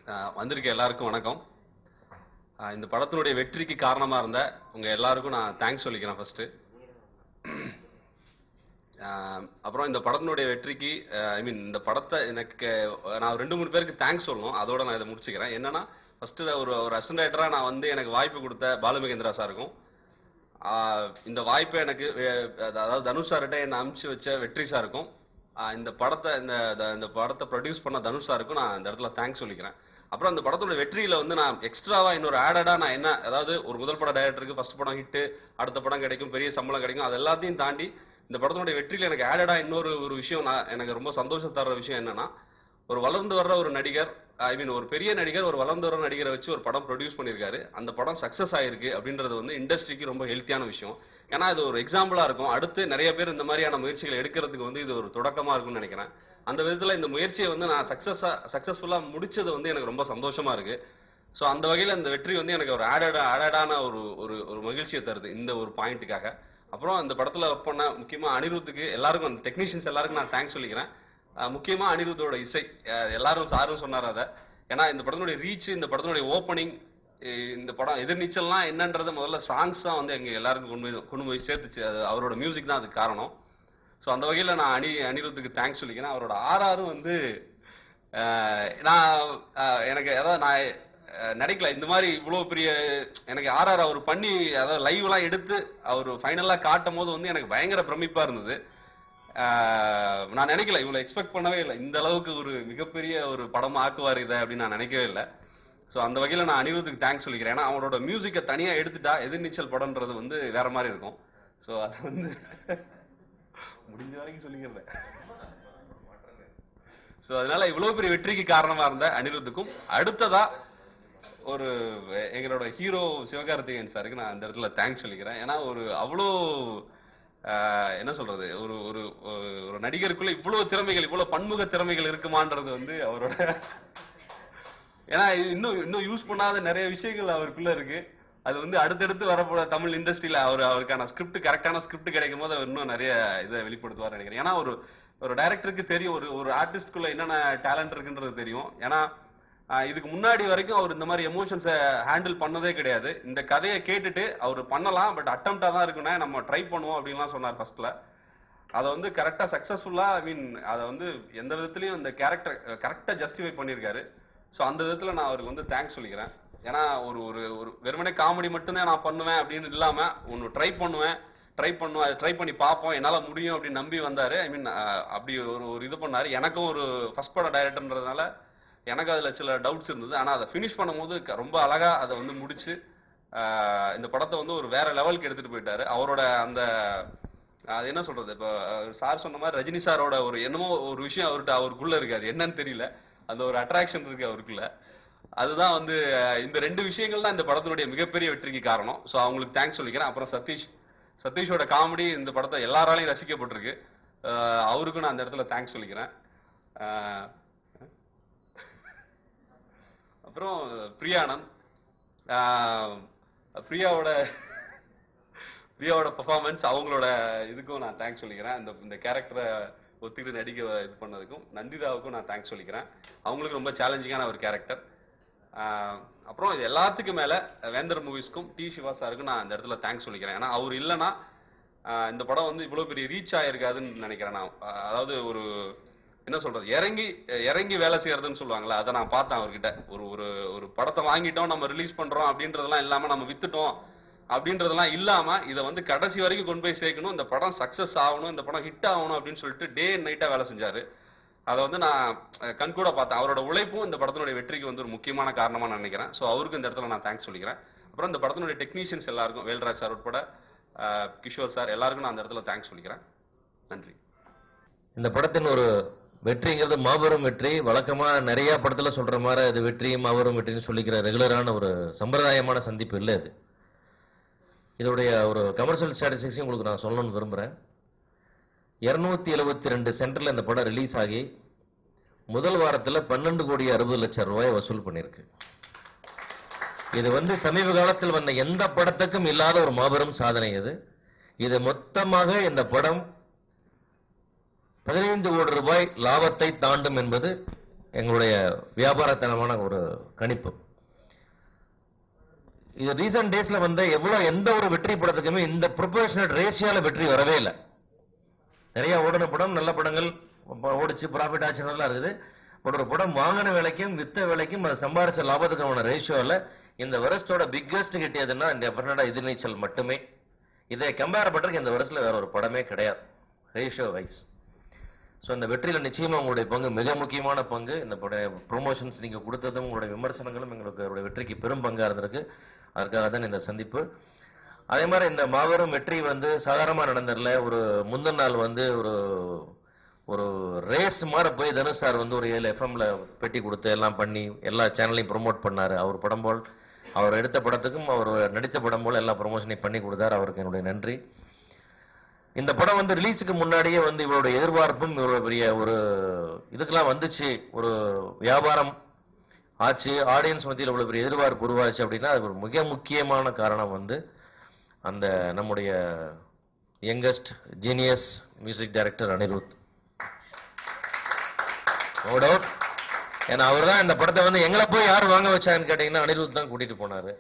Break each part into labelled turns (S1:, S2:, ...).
S1: அஹ் வந்திருக்க எல்லாருக்கும் வணக்கம் அஹ் இந்த படத்தினுடைய வெற்றிக்கு காரணமா இருந்த உங்க எல்லாருக்கும் நான் தேங்க்ஸ் சொல்லிக்கிறேன் ஃபர்ஸ்ட் அப்புறம் இந்த படத்தினுடைய வெற்றிக்கு ஐ மீன் இந்த படத்தை எனக்கு நான் ரெண்டு மூணு பேருக்கு தேங்க்ஸ் சொல்லணும் அதோட நான் இதை முடிச்சுக்கிறேன் என்னன்னா ஃபர்ஸ்ட் ஒரு ஒரு அசிஸ்டன்ட் ரைட்டரா நான் வந்து எனக்கு வாய்ப்பு கொடுத்த பாலுமகேந்திரா சாருக்கும் ஆஹ் இந்த வாய்ப்பை எனக்கு வே- அதாவது தனுஷ் சார்கிட்ட என்னை அனுப்பிச்சு வச்ச வெற்றி சாருக்கும் ஆஹ் இந்த படத்தை இந்த இந்த- இந்த படத்தை ப்ரொடியூஸ் பண்ண தனுஷ் சாருக்கும் நான் இந்த இடத்துல தேங்க்ஸ் சொல்லிக்கிறேன் அப்புறம் இந்த படத்தோட வெற்றியில வந்து நான் எக்ஸ்ட்ராவா இன்னொரு ஆடடா நான் என்ன அதாவது ஒரு முதல் பட டைரக்டருக்கு ஃபர்ஸ்ட் படம் ஹிட் அடுத்த படம் கிடைக்கும் பெரிய சம்பளம் கிடைக்கும் அது எல்லாத்தையும் தாண்டி இந்த படத்தினுடைய வெற்றியில எனக்கு ஆடடா இன்னொரு ஒரு விஷயம் நான் எனக்கு ரொம்ப சந்தோஷம் தர்ற விஷயம் என்னன்னா ஒரு வளர்ந்து வர்ற ஒரு நடிகர் ஐ மீன் ஒரு பெரிய நடிகர் ஒரு வளர்ந்து வர நடிகரை வச்சு ஒரு படம் ப்ரொடியூஸ் பண்ணியிருக்காரு அந்த படம் சக்சஸ் ஆயிருக்கு அப்படின்றது வந்து இண்டஸ்ட்ரிக்கு ரொம்ப ஹெல்த்தியான விஷயம் ஏன்னா இது ஒரு எக்ஸாம்பிளா இருக்கும் அடுத்து நிறைய பேர் இந்த மாதிரியான முயற்சிகளை எடுக்கிறதுக்கு வந்து இது ஒரு தொடக்கமா இருக்கும்னு நினைக்கிறேன் அந்த விதத்துல இந்த முயற்சியை வந்து நான் சக்சஸா சக்சஸ்ஃபுல்லா முடிச்சது வந்து எனக்கு ரொம்ப சந்தோஷமா இருக்கு ஸோ அந்த வகையில் இந்த வெற்றி வந்து எனக்கு ஒரு ஆடட் ஆடடான ஒரு ஒரு ஒரு மகிழ்ச்சியை தருது இந்த ஒரு பாயிண்ட்டுக்காக அப்புறம் இந்த படத்தில் ஒர்க் பண்ண முக்கியமாக அனிருத்துக்கு எல்லாருக்கும் அந்த டெக்னீஷியன்ஸ் எல்லாருக்கும் நான் தேங்க்ஸ் சொல்லிக்கிறேன் அஹ் முக்கியமா அனிருத்தோட இசை அஹ் எல்லாரும் சாரும் சொன்னார் அதை ஏன்னா இந்த படத்தினுடைய ரீச் இந்த படத்தினுடைய ஓப்பனிங் இந்த படம் எதிர்நீச்சல்லாம் என்னன்றது முதல்ல சாங்ஸ் தான் வந்து எங்க எல்லாருக்கும் கொண்டு போய் கொண்டு போய் சேர்த்துச்சு அது அவரோட மியூசிக் தான் அதுக்கு காரணம் ஸோ அந்த வகையில் நான் அனி அனிருத்துக்கு தேங்க்ஸ் சொல்லிக்கிறேன் அவரோட ஆர்ஆரும் வந்து அஹ், நான் அஹ், எனக்கு அதாவது நான் அஹ், நினைக்கல இந்த மாதிரி இவ்வளோ பெரிய எனக்கு ஆர்ஆர் அவர் பண்ணி அதாவது லைவ்லாம் எடுத்து அவர் ஃபைனலாக காட்டும் போது வந்து எனக்கு பயங்கர பிரமிப்பாக இருந்தது அஹ், நான் நினைக்கல இவ்வளோ எக்ஸ்பெக்ட் பண்ணவே இல்லை இந்த அளவுக்கு ஒரு மிகப்பெரிய ஒரு படமா ஆக்குவார் இதை அப்படின்னு நான் நினைக்கவே இல்லை ஸோ அந்த வகையில் நான் அனிருத்துக்கு தேங்க்ஸ் சொல்லிக்கிறேன் ஏன்னா அவரோட மியூசிக்கை தனியாக எடுத்துட்டா எதிர்நீச்சல் படம்ன்றது வந்து வேற மாதிரி இருக்கும் ஸோ அது வந்து முடிஞ்ச வரைக்கும் சொல்லிக்கிறேன் ஸோ அதனால இவ்வளவு பெரிய வெற்றிக்கு காரணமா இருந்த அனிருத்துக்கும் அடுத்ததா ஒரு எங்களோட ஹீரோ சிவகார்த்திகேயன் சாருக்கு நான் அந்த இடத்துல தேங்க்ஸ் சொல்லிக்கிறேன் ஏன்னா ஒரு அவ்வளோ ஆஹ், என்ன சொல்றது ஒரு ஒரு ஒரு நடிகருக்குள்ள இவ்வளவு திறமைகள் இவ்வளவு பன்முக திறமைகள் இருக்குமான்றது வந்து அவரோட ஏன்னா இது இன்னும் இன்னும் யூஸ் பண்ணாத நிறைய விஷயங்கள் அவருக்குள்ள இருக்கு அது வந்து அடுத்தடுத்து வரப்போற தமிழ் இண்டஸ்ட்ரியில அவர் அவருக்கான ஸ்கிரிப்ட் கரெக்டான ஸ்கிரிப்ட் கிடைக்கும் போது அவர் இன்னும் நிறைய இதை வெளிப்படுத்துவார் நினைக்கிறேன் ஏன்னா ஒரு ஒரு டைரக்டருக்கு தெரியும் ஒரு ஒரு ஆர்டிஸ்ட்குள்ள என்னென்ன டேலண்ட் இருக்குன்றது தெரியும் ஏன்னா ஆஹ், இதுக்கு முன்னாடி வரைக்கும் அவர் இந்த மாதிரி எமோஷன்ஸை ஹேண்டில் பண்ணதே கிடையாது இந்த கதையை கேட்டுட்டு அவர் பண்ணலாம் பட் அட்டம்ப்டா தான் இருக்குன்னா நம்ம ட்ரை பண்ணுவோம் அப்படின்லாம் சொன்னார் ஃபர்ஸ்ட்ல அதை வந்து கரெக்டா சக்சஸ்ஃபுல்லா ஐ மீன் அதை வந்து எந்த விதத்துலயும் இந்த கேரக்டர் கரெக்டா ஜஸ்டிஃபை பண்ணியிருக்காரு ஸோ அந்த விதத்துல நான் அவருக்கு வந்து தேங்க்ஸ் சொல்லிக்கிறேன் ஏன்னா ஒரு ஒரு ஒரு வெறுமனே காமெடி மட்டும்தான் நான் பண்ணுவேன் அப்படின்னு இல்லாம ஒன்று ட்ரை பண்ணுவேன் ட்ரை பண்ணுவேன் ட்ரை பண்ணி பார்ப்போம் என்னால முடியும் அப்படின்னு நம்பி வந்தாரு ஐ மீன் அப்படி ஒரு ஒரு இது பண்ணாரு எனக்கும் ஒரு ஃபர்ஸ்ட் பட டைரக்டர்ன்றதுனால எனக்கு அதுல சில டவுட்ஸ் இருந்தது ஆனா அதை ஃபினிஷ் பண்ணும்போது க- ரொம்ப அழகா அதை வந்து முடிச்சு ஆஹ் இந்த படத்தை வந்து ஒரு வேற லெவலுக்கு எடுத்துட்டு போயிட்டாரு அவரோட அந்த அது என்ன சொல்றது இப்போ சார் சொன்ன மாதிரி ரஜினி சாரோட ஒரு என்னமோ ஒரு விஷயம் அவர்கிட்ட அவருக்குள்ள இருக்கு அது என்னன்னு தெரியல அந்த ஒரு அட்ராக்ஷன் இருக்கு அவருக்குள்ள அதுதான் வந்து அஹ், இந்த ரெண்டு விஷயங்கள் தான் இந்த படத்தினுடைய மிகப்பெரிய வெற்றிக்கு காரணம் ஸோ அவங்களுக்கு தேங்க்ஸ் சொல்லிக்கிறேன் அப்புறம் சதீஷ் சதீஷோட காமெடி இந்த படத்தை எல்லாராலையும் ரசிக்கப்பட்டிருக்கு அஹ், அவருக்கும் நான் அந்த இடத்துல தேங்க்ஸ் சொல்லிக்கிறேன் அஹ், அப்புறம் பிரியானந்த் ஆஹ், பிரியாவோட பிரியாவோட பெர்ஃபார்மன்ஸ் அவங்களோட இதுக்கும் நான் தேங்க்ஸ் சொல்லிக்கிறேன் இந்த இந்த கேரக்டரை ஒத்துக்கிட்டு நடிக்க இது பண்ணதுக்கும் நந்திதாவுக்கும் நான் தேங்க்ஸ் சொல்லிக்கிறேன் அவங்களுக்கு ரொம்ப சேலஞ்சிங்கான ஒரு கேரக்டர் அப்புறம் இது எல்லாத்துக்கும் மேல வேந்தர் மூவிஸ்க்கும் டி சிவா சாருக்கும் நான் இந்த இடத்துல தேங்க்ஸ் சொல்லிக்கிறேன் ஏன்னா அவர் இல்லைன்னா ஆஹ், இந்த படம் வந்து இவ்வளவு பெரிய ரீச் ஆயிருக்காதுன்னு நினைக்கிறேன் நான் ஆஹ், அதாவது ஒரு என்ன சொல்றது இறங்கி இறங்கி வேலை செய்யறதுன்னு சொல்லுவாங்கல்ல அதை நான் பார்த்தேன் அவர்கிட்ட ஒரு ஒரு ஒரு படத்தை வாங்கிட்டோம் நம்ம ரிலீஸ் பண்றோம் அப்படின்றதெல்லாம் இல்லாம நம்ம வித்துட்டோம் அப்படின்றதெல்லாம் இல்லாம இதை வந்து கடைசி வரைக்கும் கொண்டு போய் சேர்க்கணும் இந்த படம் சக்சஸ் ஆகணும் இந்த படம் ஹிட் ஆகணும் அப்படின்னு சொல்லிட்டு டே நைட்டா வேலை செஞ்சாரு அதை வந்து நான் அஹ், கண்கூட பார்த்தேன் அவரோட உழைப்பும் இந்த படத்தினுடைய வெற்றிக்கு வந்து ஒரு முக்கியமான காரணமா நான் நினைக்கிறேன் ஸோ அவருக்கு இந்த இடத்துல நான் தேங்க்ஸ் சொல்லிக்கிறேன் அப்புறம் இந்த படத்தினுடைய டெக்னீஷியன்ஸ் எல்லாருக்கும் வேல்ராஜ் சார் உட்பட அஹ், கிஷோர் சார் எல்லாருக்கும் நான் அந்த இடத்துல தேங்க்ஸ் சொல்லிக்கிறேன் நன்றி
S2: இந்த படத்தின் ஒரு வெற்றிங்கிறது மாபெரும் வெற்றி வழக்கமா நிறைய படத்துல சொல்ற மாதிரி அது வெற்றி மாபெரும் வெற்றின்னு சொல்லிக்கிற ரெகுலரான ஒரு சம்பிரதாயமான சந்திப்பு இல்லை இது இதோடைய ஒரு கமர்ஷியல் ஸ்டாட்டிஸ்டிக்ஸையும் உங்களுக்கு நான் சொல்லணும்னு விரும்புறேன் இருநூத்தி எழுபத்தி ரெண்டு சென்டர்ல இந்த படம் ரிலீஸ் ஆகி முதல் வாரத்துல பன்னெண்டு கோடி அறுபது லட்சம் ரூபாய் வசூல் பண்ணியிருக்கு இது வந்து சமீப காலத்தில் வந்த எந்த படத்துக்கும் இல்லாத ஒரு மாபெரும் சாதனை இது இது மொத்தமாக இந்த படம் பதினைந்து கோடி ரூபாய் லாபத்தை தாண்டும் என்பது எங்களுடைய வியாபாரத்தனமான ஒரு கணிப்பு இது ரீசன்ட் டேஸ்ல வந்து எவ்வளவு எந்த ஒரு வெற்றி படத்துக்குமே இந்த ப்ரொபோஷனல் ரேஷியோல வெற்றி வரவே இல்லை நிறைய ஓடின படம் நல்ல படங்கள் ப- ஓடிச்சு ப்ராஃபிட் ஆச்சுலாம் இருக்குது பட் ஒரு படம் வாங்கின விலைக்கும் வித்த விலைக்கும் அது சம்பாரிச்ச லாபத்துக்கான ரேஷியோல இந்த வருஷத்தோட பிக்கஸ்ட் கிட்டியதுன்னா டெஃபினட்டா எதிர்நீச்சல் மட்டுமே இதை கம்பேர் பண்றதுக்கு இந்த வருஷத்துல வேற ஒரு படமே கிடையாது ரேஷியோ வைஸ் ஸோ இந்த வெற்றியில நிச்சயமா உங்களுடைய பங்கு மிக முக்கியமான பங்கு இந்த ப்ரொமோஷன்ஸ் நீங்க கொடுத்ததும் உங்களுடைய விமர்சனங்களும் எங்களுக்கு அவருடைய வெற்றிக்கு பெரும் பங்கா இருந்திருக்கு அதற்காக தான் இந்த சந்திப்பு அதே மாதிரி இந்த மாபெரும் வெற்றி வந்து சாதாரணமா நடந்ததில்ல ஒரு முந்தின நாள் வந்து ஒரு ஒரு ரேஸ் மாதிரி போய் தனுஷ் சார் வந்து ஒரு ஏழு எஃப்எம்ல பெட்டி கொடுத்து எல்லாம் பண்ணி எல்லா சேனலையும் ப்ரோமோட் பண்ணாரு அவர் படம் போல் அவர் எடுத்த படத்துக்கும் அவர் நடித்த படம் போல எல்லா ப்ரொமோஷனையும் பண்ணி கொடுத்தாரு அவருக்கு என்னுடைய நன்றி இந்த படம் வந்து ரிலீஸுக்கு முன்னாடியே வந்து இவருடைய எதிர்பார்ப்பும் இவ்வளவு பெரிய ஒரு இதுக்கெல்லாம் வந்துச்சு ஒரு வியாபாரம் ஆச்சு ஆடியன்ஸ் மத்தியில் இவ்வளவு பெரிய எதிர்பார்ப்பு உருவாச்சு அப்படின்னா அது ஒரு மிக முக்கியமான காரணம் வந்து அந்த நம்முடைய youngest genius music director Anirudh no doubt ஏன்னா அவர் தான் இந்த படத்தை வந்து எங்களை போய் யார் வாங்க வச்சாங்கன்னு கேட்டீங்கன்னா அனிருத் தான் கூட்டிட்டு போனாரு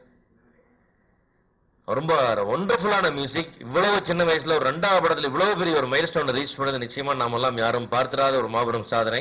S2: ரொம்ப ஒண்டர்ஃபுல்லான மியூசிக் இவ்வளவு சின்ன வயசுல ஒரு ரெண்டாவது படத்துல இவ்வளவு பெரிய ஒரு மைல் ஸ்டோன் ரீச் பண்ணது நிச்சயமா நாமெல்லாம் யாரும் பார்த்திராத ஒரு மாபெரும் சாதனை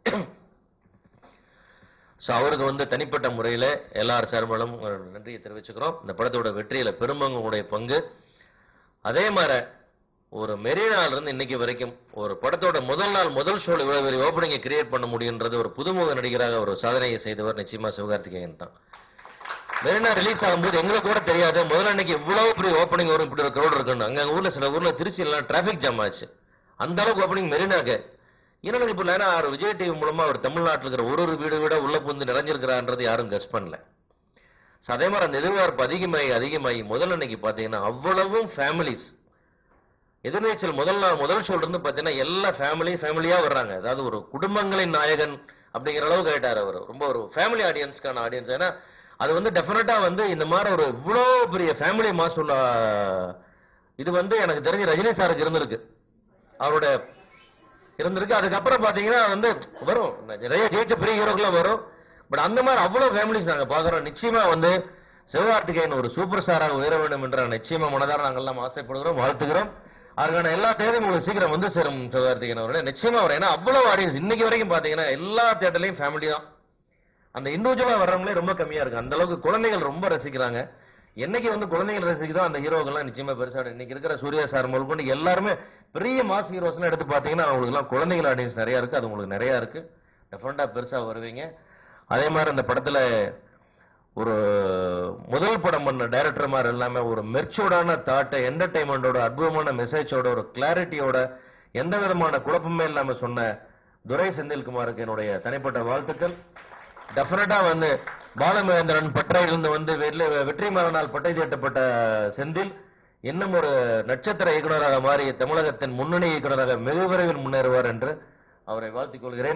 S2: ஸோ அவருக்கு வந்து தனிப்பட்ட முறையில் எல்லார் சார்பிலும் ஒரு நன்றியை தெரிவிச்சுக்கிறோம் இந்த படத்தோட வெற்றியில பெரும்பங்குடைய பங்கு அதே மாதிரி ஒரு மெரினால இருந்து இன்னைக்கு வரைக்கும் ஒரு படத்தோட முதல் நாள் முதல் ஷோல இவ்வளவு பெரிய ஓப்பனிங்கை கிரியேட் பண்ண முடியுன்றது ஒரு புதுமுக நடிகராக ஒரு சாதனையை செய்தவர் நிச்சயமா சிவகார்த்திகேயன் தான் மெரினா ரிலீஸ் ஆகும்போது எங்களுக்கு கூட தெரியாது முதல்ல அன்னைக்கு இவ்வளவு பெரிய ஓப்பனிங் வரும் இப்படி ஒரு crowd இருக்குன்னு அங்க அங்க ஊர்ல சில ஊர்ல திருச்சி எல்லாம் டிராபிக் ஜாம் ஆச்சு அந்த அளவுக்கு ஓப்பனிங் மெரினாக்கு என்னன்னு இப்ப ஏன்னா அவர் விஜய் டிவி மூலமா அவர் தமிழ்நாட்டில் இருக்கிற ஒரு ஒரு வீடு வீட உள்ள புந்து நிறைஞ்சிருக்கிறான்றது யாரும் கெஸ் பண்ணல So அதே மாதிரி அந்த எதிர்பார்ப்பு அதிகமாகி அதிகமாகி முதல் அன்னைக்கு பாத்தீங்கன்னா அவ்வளவும் ஃபேமிலிஸ் எதிர்நீச்சல் முதல் நாள் முதல் ஷோல இருந்து பாத்தீங்கன்னா எல்லா ஃபேமிலி ஃபேமிலியா வர்றாங்க அதாவது ஒரு குடும்பங்களின் நாயகன் அப்படிங்கிற அளவுக்கு ஆயிட்டாரு அவர் ரொம்ப ஒரு ஃபேமிலி ஆடியன்ஸ்க்கான ஆடியன்ஸ் ஏன்னா அது வந்து டெஃபினட்டா வந்து இந்த மாதிரி ஒரு இவ்வளோ பெரிய ஃபேமிலி மாஸ் உள்ள இது வந்து எனக்கு தெரிஞ்சு ரஜினி சாருக்கு இருந்திருக்கு அவரோட இருந்திருக்கு அதுக்கப்புறம் பாத்தீங்கன்னா வந்து வரும் நிறைய ஜெயிச்ச பெரிய ஹீரோக்கெல்லாம் வரும் பட் அந்த மாதிரி அவ்வளவு ஃபேமிலிஸ் நாங்க பாக்குறோம் நிச்சயமா வந்து சிவகார்த்திகேயன் ஒரு சூப்பர் ஸ்டாராக உயர வேண்டும் என்ற நிச்சயமா மனதார நாங்கள் எல்லாம் ஆசைப்படுகிறோம் வாழ்த்துகிறோம் அதுக்கான எல்லா தேவையும் உங்களுக்கு சீக்கிரம் வந்து சேரும் சிவகார்த்திகேயன் அவர்களே நிச்சயமா அவர் ஏன்னா அவ்வளவு ஆடியன்ஸ் இன்னைக்கு வரைக்கும் பாத்தீங்கன்னா எல்லா தேட்டர்லயும் ஃபேமிலி தான் அந்த இண்டிவிஜுவலா வர்றவங்களே ரொம்ப கம்மியா இருக்கு அந்த அளவுக்கு குழந்தைகள் ரொம்ப ரசிக்கிறாங்க என்னைக்கு வந்து குழந்தைகள் ரசிக்குதோ அந்த ஹீரோக்கெல்லாம் நிச்சயமா பெருசா இன்னைக்கு இருக்கிற சூர்யா சார் முதல் கொண்டு எல்லாருமே பெரிய மாஸ் ஹீரோஸ்லாம் எடுத்து பாத்தீங்கன்னா அவங்களுக்கு எல்லாம் குழந்தைகள் ஆடியன்ஸ் நிறைய இருக்கு அது உங்களுக்கு நிறைய இருக்கு டெஃபரெண்டா பெருசா வருவீங்க அதே மாதிரி அந்த படத்துல ஒரு முதல் படம் பண்ண டைரக்டர் மாதிரி எல்லாமே ஒரு மெர்ச்சூர்டான தாட்டை என்டர்டைன்மெண்டோட அற்புதமான மெசேஜோட ஒரு கிளாரிட்டியோட எந்த விதமான குழப்பமே இல்லாம சொன்ன துரை செந்தில்குமாருக்கு என்னுடைய தனிப்பட்ட வாழ்த்துக்கள் டெஃபினட்டா வந்து பாலமகேந்திரன் பற்றையிலிருந்து வந்து வெள்ளி- வெற்றி மறுநாள் பட்டை தீட்டப்பட்ட செந்தில் இன்னும் ஒரு நட்சத்திர இயக்குனராக மாறி தமிழகத்தின் முன்னணி இயக்குனராக வெகு விரைவில் முன்னேறுவார் என்று அவரை வாழ்த்திக் கொள்கிறேன்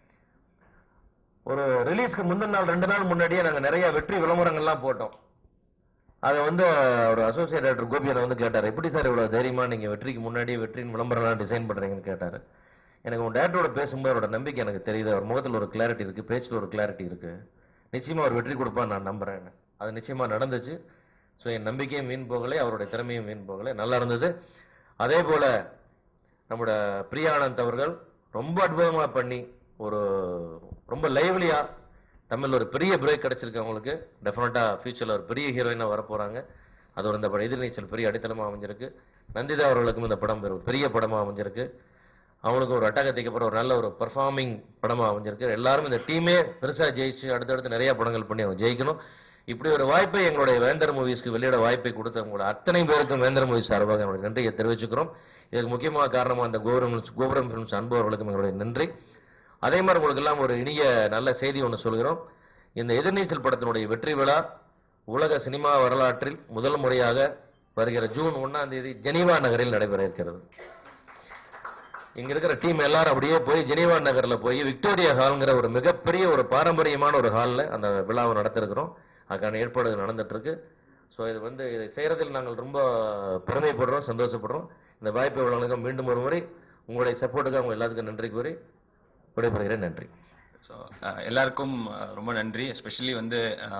S2: ஒரு ரிலீஸ்க்கு முந்தின நாள் ரெண்டு நாள் முன்னாடியே நாங்க நிறைய வெற்றி விளம்பரங்கள்லாம் போட்டோம் அதை வந்து ஒரு அசோசியேட் டைரக்டர் கோபி அதை வந்து கேட்டார் எப்படி சார் இவ்வளவு தைரியமா நீங்க வெற்றிக்கு முன்னாடியே வெற்றியின் விளம்பரம்லாம் டிசைன் பண்றீங்கன்னு கேட்டாரு எனக்கு உங்க டேரக்டரோட பேசும்போது அவரோட நம்பிக்கை எனக்கு தெரியுது அவர் முகத்துல ஒரு கிளாரிட்டி இருக்கு பேச்சுல ஒரு கிளாரிட்டி இருக்கு நிச்சயமா அவர் வெற்றி கொடுப்பான்னு நான் நம்புறேன் அது நிச்சயமா நடந்துச்சு ஸோ என் நம்பிக்கையும் வீண் போகலை அவருடைய திறமையும் வீண் போகலை நல்லா இருந்தது அதே போல நம்மளோட பிரியானந்த் அவர்கள் ரொம்ப அற்புதமா பண்ணி ஒரு ரொம்ப லைவ்லியா தமிழ்ல ஒரு பெரிய பிரேக் கிடைச்சிருக்கு அவங்களுக்கு டெஃபினட்டா ஃபியூச்சர்ல ஒரு பெரிய ஹீரோயினா வர போறாங்க அது ஒரு இந்த படம் எதிர்நீச்சல் பெரிய அடித்தளமா அமைஞ்சிருக்கு நந்திதா அவர்களுக்கும் இந்த படம் ஒரு பெரிய படமா அமைஞ்சிருக்கு அவங்களுக்கு ஒரு அட்டகத்துக்கு அப்புறம் ஒரு நல்ல ஒரு பெர்ஃபார்மிங் படமா அமைஞ்சிருக்கு எல்லாரும் இந்த டீமே பெருசா ஜெயிச்சு அடுத்தடுத்து நிறைய படங்கள் பண்ணி அவங்க ஜெயிக்கணும் இப்படி ஒரு வாய்ப்பை எங்களுடைய வேந்தர் மூவிஸ்க்கு வெளியிட வாய்ப்பை கொடுத்த உங்களோட அத்தனை பேருக்கும் வேந்தர் மூவிஸ் சார்பாக என்னுடைய நன்றியை தெரிவிச்சுக்கிறோம் இதுக்கு முக்கியமான காரணமா அந்த கோபுரம் கோபுரம் ஃபிலிம்ஸ் அன்பவர்களுக்கும் எங்களுடைய நன்றி அதே மாதிரி உங்களுக்கு எல்லாம் ஒரு இனிய நல்ல செய்தி ஒன்று சொல்கிறோம் இந்த எதிர்நீச்சல் படத்தினுடைய வெற்றி விழா உலக சினிமா வரலாற்றில் முதல் முறையாக வருகிற ஜூன் ஒண்ணாம் தேதி ஜெனீவா நகரில் நடைபெற இருக்கிறது இங்க இருக்கிற டீம் எல்லாரும் அப்படியே போய் ஜெனீவா நகர்ல போய் விக்டோரியா ஹால்ங்கிற ஒரு மிகப்பெரிய ஒரு பாரம்பரியமான ஒரு ஹால்ல அந்த விழாவை நடத்திருக்கிறோம் அதுக்கான ஏற்பாடு நடந்துட்டு இருக்கு ஸோ இது வந்து இதை செய்யறதில் நாங்கள் ரொம்ப பெருமைப்படுறோம் சந்தோஷப்படுறோம் இந்த வாய்ப்பை வழங்க மீண்டும் ஒரு முறை உங்களுடைய சப்போர்ட்டுக்கு அவங்க எல்லாத்துக்கும் நன்றி கூறி விடைபெறுகிறேன் நன்றி
S3: ஸோ எல்லாருக்கும் அஹ், ரொம்ப நன்றி எஸ்பெஷலி வந்து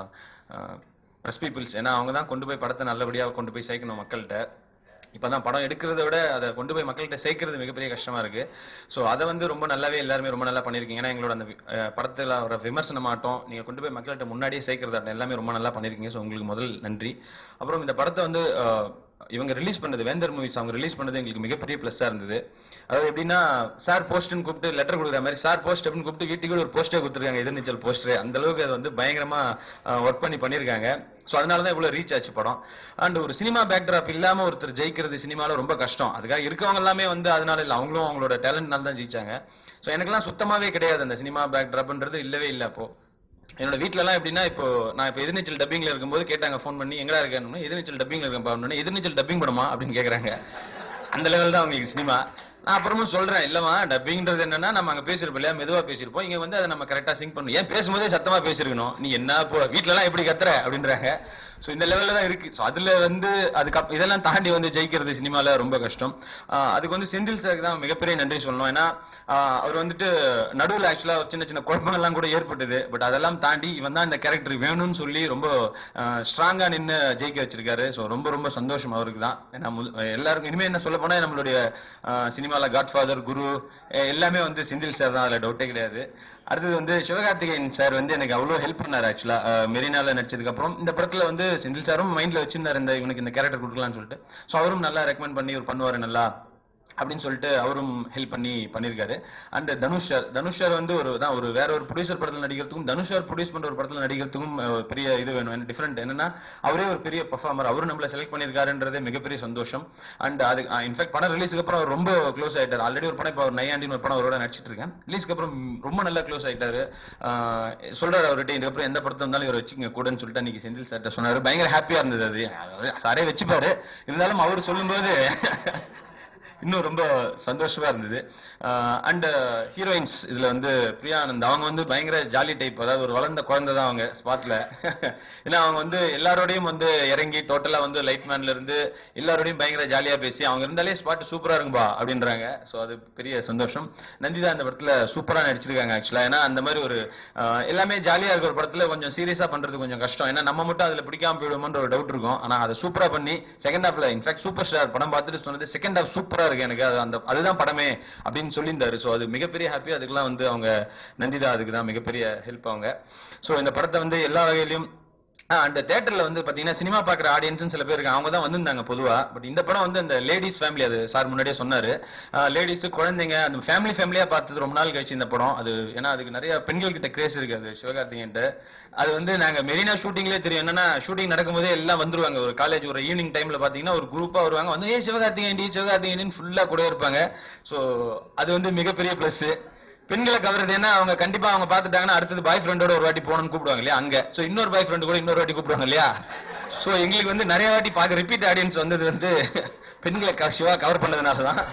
S3: ப்ரெஸ் பீப்புள்ஸ் ஏன்னா அவங்க தான் கொண்டு போய் படத்தை நல்லபடியாக கொண்டு போய் சேர்க்கணும் மக்கள்கிட்ட இப்பதான் படம் எடுக்கிறத விட அதை கொண்டு போய் மக்கள்கிட்ட சேர்க்கறது மிகப்பெரிய கஷ்டமா இருக்கு ஸோ அதை வந்து ரொம்ப நல்லாவே எல்லாருமே ரொம்ப நல்லா பண்ணியிருக்கீங்க ஏன்னா எங்களோட அந்த வி- அஹ் படத்துல வர விமர்சனமாட்டம் நீங்க கொண்டு போய் மக்கள்கிட்ட முன்னாடியே சேர்க்கறதாட்டம் எல்லாமே ரொம்ப நல்லா பண்ணியிருக்கீங்க ஸோ உங்களுக்கு முதல் நன்றி அப்புறம் இந்த படத்தை வந்து அஹ், இவங்க ரிலீஸ் பண்ணது வேந்தர் மூவிஸ் அவங்க ரிலீஸ் பண்ணது எங்களுக்கு மிகப்பெரிய ப்ளஸ்ஸாக இருந்தது அதாவது எப்படின்னா சார் போஸ்ட்னு கூப்பிட்டு லெட்டர் கொடுக்குற மாதிரி சார் போஸ்ட் அப்படின்னு கூப்பிட்டு வீட்டுக்கு கூட ஒரு போஸ்டே கொடுத்துருக்காங்க எதிர்நீச்சல் போஸ்டர் அந்த அளவுக்கு அது வந்து பயங்கரமா ஒர்க் பண்ணி பண்ணியிருக்காங்க ஸோ அதனால தான் இவ்வளோ ரீச் ஆச்சு படம் அண்ட் ஒரு சினிமா பேக்ட்ராப் இல்லாம ஒருத்தர் ஜெயிக்கிறது சினிமால ரொம்ப கஷ்டம் அதுக்காக இருக்கவங்க எல்லாமே வந்து அதனால இல்லை அவங்களும் அவங்களோட டேலண்ட்னால தான் ஜெயிச்சாங்க ஸோ எனக்கெல்லாம் சுத்தமாவே கிடையாது அந்த சினிமா பேக்ட்ராப்ன்றது இல்லவே இல்லை அப்போ என்னோட வீட்ல எல்லாம் எப்படின்னா இப்போ நான் இப்போ எதிர்நீச்சல் டப்பிங்ல இருக்கும்போது கேட்டாங்க ஃபோன் பண்ணி எங்கடா இருக்கேன்னு எதிர்நீச்சல் டப்பிங்ல இருக்கேன் பாருன்னு எதிர்நீச்சல் டப்பிங் படமா அப்படின்னு கேக்குறாங்க அந்த லெவல் தான் அவங்களுக்கு சினிமா நான் அப்புறமும் சொல்றேன் இல்லம்மா டப்பிங்ன்றது என்னன்னா நம்ம அங்க பேசிருப்போம் இல்லையா மெதுவா பேசியிருப்போம் இங்க வந்து அதை நம்ம கரெக்டா சிங்க் பண்ணணும் ஏன் பேசும்போதே சத்தமா பேசிருக்கணும் நீ என்ன இப்போ வீட்ல எல்லாம் எப்படி கத்துற அப்படின்றாங்க சோ இந்த லெவல்ல தான் இருக்கு சோ அதுல வந்து அதுக்கு இதெல்லாம் தாண்டி வந்து ஜெயிக்கிறது சினிமால ரொம்ப கஷ்டம் ஆஹ் அதுக்கு வந்து செந்தில் சாருக்கு தான் மிகப்பெரிய நன்றி சொல்லணும் ஏன்னா ஆஹ் அவர் வந்துட்டு நடுவுல ஆக்சுவலா ஒரு சின்ன சின்ன குழப்பங்கள்லாம் கூட ஏற்பட்டது பட் அதெல்லாம் தாண்டி இவன் தான் இந்த கேரக்டர் வேணும்னு சொல்லி ரொம்ப ஸ்ட்ராங்கா நின்னு ஜெயிக்க வச்சிருக்காரு சோ ரொம்ப ரொம்ப சந்தோஷம் அவருக்கு தான் ஏன்னா முத- எல்லாருக்கும் இனிமே என்ன சொல்ல போனா நம்மளுடைய சினிமால காட்ஃபாதர் குரு அஹ் எல்லாமே வந்து செந்தில் சார் தான் அதுல டவுட்டே கிடையாது அடுத்தது வந்து சிவகார்த்திகேயன் சார் வந்து எனக்கு அவ்வளவு ஹெல்ப் பண்ணாரு ஆக்சுவலா மெரினால நடிச்சதுக்கு அப்புறம் இந்த படத்துல வந்து செந்தில் சாரும் மைண்ட்ல வச்சிருந்தாரு இந்த இவனுக்கு இந்த கேரக்டர் கொடுக்கலாம்னு சொல்லிட்டு சோ அவரும் நல்லா ரெக்கமெண்ட் பண்ணி இவர் பண்ணுவாரு நல்லா அப்படின்னு சொல்லிட்டு அவரும் ஹெல்ப் பண்ணி பண்ணிருக்காரு and Dhanush sir Dhanush sir வந்து ஒரு தான் ஒரு வேற ஒரு ப்ரொடியூசர் படத்துல நடிக்கிறதுக்கும் தனுஷ் சார் ப்ரொடியூஸ் பண்ற ஒரு படத்துல நடிக்கிறதுக்கும் அஹ், ஒரு பெரிய இது வேணும் டிஃபரெண்ட் என்னன்னா அவரே ஒரு பெரிய பர்ஃபார்மர் அவரும் நம்மள செலக்ட் பண்ணிருக்காருன்றதே மிகப்பெரிய சந்தோஷம் அண்ட் அது இன்ஃபேக்ட் படம் ரிலீஸ்க்கு அப்புறம் அவர் ரொம்ப க்ளோஸ் ஆயிட்டாரு ஆல்ரெடி ஒரு படம் இப்போ அவர் நையாண்டின்னு ஒரு படம் அவரோட நடிச்சிட்டு இருக்கேன் ரிலீஸ்க்கு அப்புறம் ரொம்ப நல்லா க்ளோஸ் ஆயிட்டாரு ஆஹ், சொல்றாரு அவர்கிட்ட இதுக்கப்புறம் எந்த படத்தை இருந்தாலும் இவர் வச்சுக்கங்க கூடன்னு சொல்லிட்டு அன்னைக்கு செந்தில் சார்ட்ட சொன்னாரு பயங்கர ஹாப்பியா இருந்தது அது அவரு சாரே வச்சுப்பாரு இருந்தாலும் அவர் சொல்லும்போது இன்னும் ரொம்ப சந்தோஷமா இருந்தது அண்ட் ஹீரோயின்ஸ் இதுல வந்து பிரியா ஆனந்த் அவங்க வந்து பயங்கர ஜாலி டைப் அதாவது ஒரு வளர்ந்த குழந்தை தான் அவங்க ஸ்பாட்ல ஏன்னா அவங்க வந்து எல்லாரோடையும் வந்து இறங்கி டோட்டலா வந்து லைட் மேன்ல இருந்து எல்லாரோடையும் பயங்கர ஜாலியா பேசி அவங்க இருந்தாலே ஸ்பாட் சூப்பரா இருக்கும்பா அப்படின்றாங்க சோ அது பெரிய சந்தோஷம் நந்திதா அந்த படத்துல சூப்பரா நடிச்சிருக்காங்க ஆக்சுவலா ஏன்னா அந்த மாதிரி ஒரு ஆஹ், எல்லாமே ஜாலியா இருக்க ஒரு படத்துல கொஞ்சம் சீரியஸா பண்றது கொஞ்சம் கஷ்டம் ஏன்னா நம்ம மட்டும் அதுல பிடிக்காம போயிடுவோம்ன்ற ஒரு டவுட் இருக்கும் ஆனா அதை சூப்பரா பண்ணி செகண்ட் ஹாஃப்ல இன்ஃபேக்ட் சூப்பர் ஸ்டார் படம் பார்த்துட்டு சொன்னது செகண்ட் ஹாஃப் சூப்பரா இருக்கு எனக்கு அது அந்த அதுதான் படமே அப்படின்னு சொல்லியிருந்தாரு சோ அது மிகப்பெரிய ஹாப்பி அதுக்கெல்லாம் வந்து அவங்க நந்திதா அதுக்கு தான் மிகப்பெரிய ஹெல்ப் அவங்க சோ இந்த படத்தை வந்து எல்லா வகையிலும் அந்த தேட்டர்ல வந்து பாத்தீங்கன்னா சினிமா பாக்குற ஆடியன்ஸ் சில பேர் இருக்காங்க அவங்க தான் வந்திருந்தாங்க பொதுவா பட் இந்த படம் வந்து அந்த லேடிஸ் ஃபேமிலி அது சார் முன்னாடியே சொன்னாரு லேடிஸ் குழந்தைங்க அந்த ஃபேமிலி ஃபேமிலியா பார்த்தது ரொம்ப நாள் கழிச்சு இந்த படம் அது ஏன்னா அதுக்கு நிறைய பெண்கள் கிட்ட கிரேஸ் இருக்கு அது சிவகார்த்திகேயன் அது வந்து நாங்க மெரினா ஷூட்டிங்லேயே தெரியும் என்னன்னா ஷூட்டிங் நடக்கும்போதே எல்லாம் வந்துருவாங்க ஒரு காலேஜ் ஒரு ஈவினிங் டைம்ல பாத்தீங்கன்னா ஒரு குரூப்பா வருவாங்க வந்து ஏ சிவகார்த்திகேயன் டி சிவகார்த்திகேயன் ஃபுல்லா கூட இருப்பாங்க சோ அது வந்து மிகப்பெரிய பிளஸ் பெண்களை கவர்றது ஏன்னா அவங்க கண்டிப்பா அவங்க பாத்துட்டாங்கன்னா அடுத்தது பாய் ஃப்ரெண்டோட ஒரு வாட்டி போகணும்னு கூப்பிடுவாங்க இல்லையா அங்க சோ இன்னொரு பாய் ஃப்ரெண்டு கூட இன்னொரு வாட்டி கூப்பிடுவாங்க இல்லையா சோ எங்களுக்கு வந்து நிறைய வாட்டி பார்க்க ரிப்பீட் ஆடியன்ஸ் வந்தது வந்து பெண்களை க- சிவா கவர் பண்ணதுனால தான்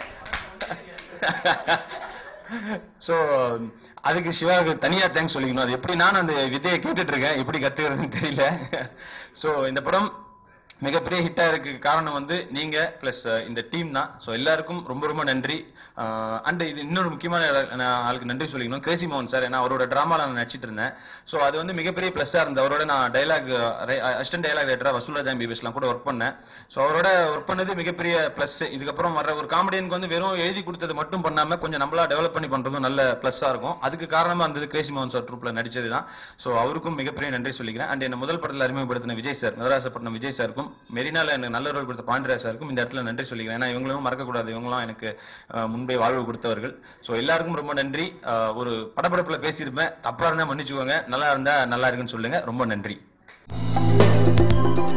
S3: சோ அதுக்கு சிவாவுக்கு தனியா தேங்க்ஸ் சொல்லிக்கணும் அது எப்படி நானும் அந்த விதையை கேட்டுட்டு இருக்கேன் எப்படி கத்துக்கிறதுன்னு தெரியல சோ இந்த படம் மிகப்பெரிய ஹிட்டா இருக்கு காரணம் வந்து நீங்க பிளஸ் இந்த டீம் தான் சோ எல்லாருக்கும் ரொம்ப ரொம்ப நன்றி அண்ட் இது இன்னொரு முக்கியமான நான் ஆளுக்கு நன்றி சொல்லிக்கணும் கிரேசி மோகன் சார் ஏன்னா அவரோட டிராமால நான் நடிச்சிட்டு இருந்தேன் சோ அது வந்து மிகப்பெரிய பிளஸ்ஸா இருந்தது அவரோட நான் டைலாக் அசிஸ்டன்ட் டைலாக் ரைட்டரா வசூலா எம்பிபிஎஸ்லாம் கூட ஒர்க் பண்ணேன் சோ அவரோட ஒர்க் பண்ணது மிகப்பெரிய பிளஸ் இதுக்கப்புறம் வர ஒரு காமெடியனுக்கு வந்து வெறும் எழுதி கொடுத்தது மட்டும் பண்ணாம கொஞ்சம் நம்மளா டெவலப் பண்ணி பண்றதும் நல்ல பிளஸ்ஸா இருக்கும் அதுக்கு காரணமா இருந்தது கிரேசி மோகன் சார் ட்ரூப்ல நடிச்சது தான் சோ அவருக்கும் மிகப்பெரிய நன்றி சொல்லிக்கிறேன் அண்ட் என்ன முதல் படத்தில் அறிமுகப்படுத்தின விஜய் சார் நவராசப்பட்டினம் விஜய் சாருக்கும் மெரினால எனக்கு நல்ல ரோல் கொடுத்த பாண்டியராஜ் சாருக்கும் இந்த இடத்துல நன்றி சொல்லிக்கிறேன் ஏன்னா இவங்களும் மறக்கக்கூடாது இவங்களும் எனக்கு அஹ், முன்பே வாழ்வு கொடுத்தவர்கள் சோ எல்லாருக்கும் ரொம்ப நன்றி அஹ், ஒரு படப்படப்புல பேசியிருப்பேன் தப்பா இருந்தா மன்னிச்சுக்கோங்க நல்லா இருந்தா நல்லா இருக்குன்னு சொல்லுங்க ரொம்ப நன்றி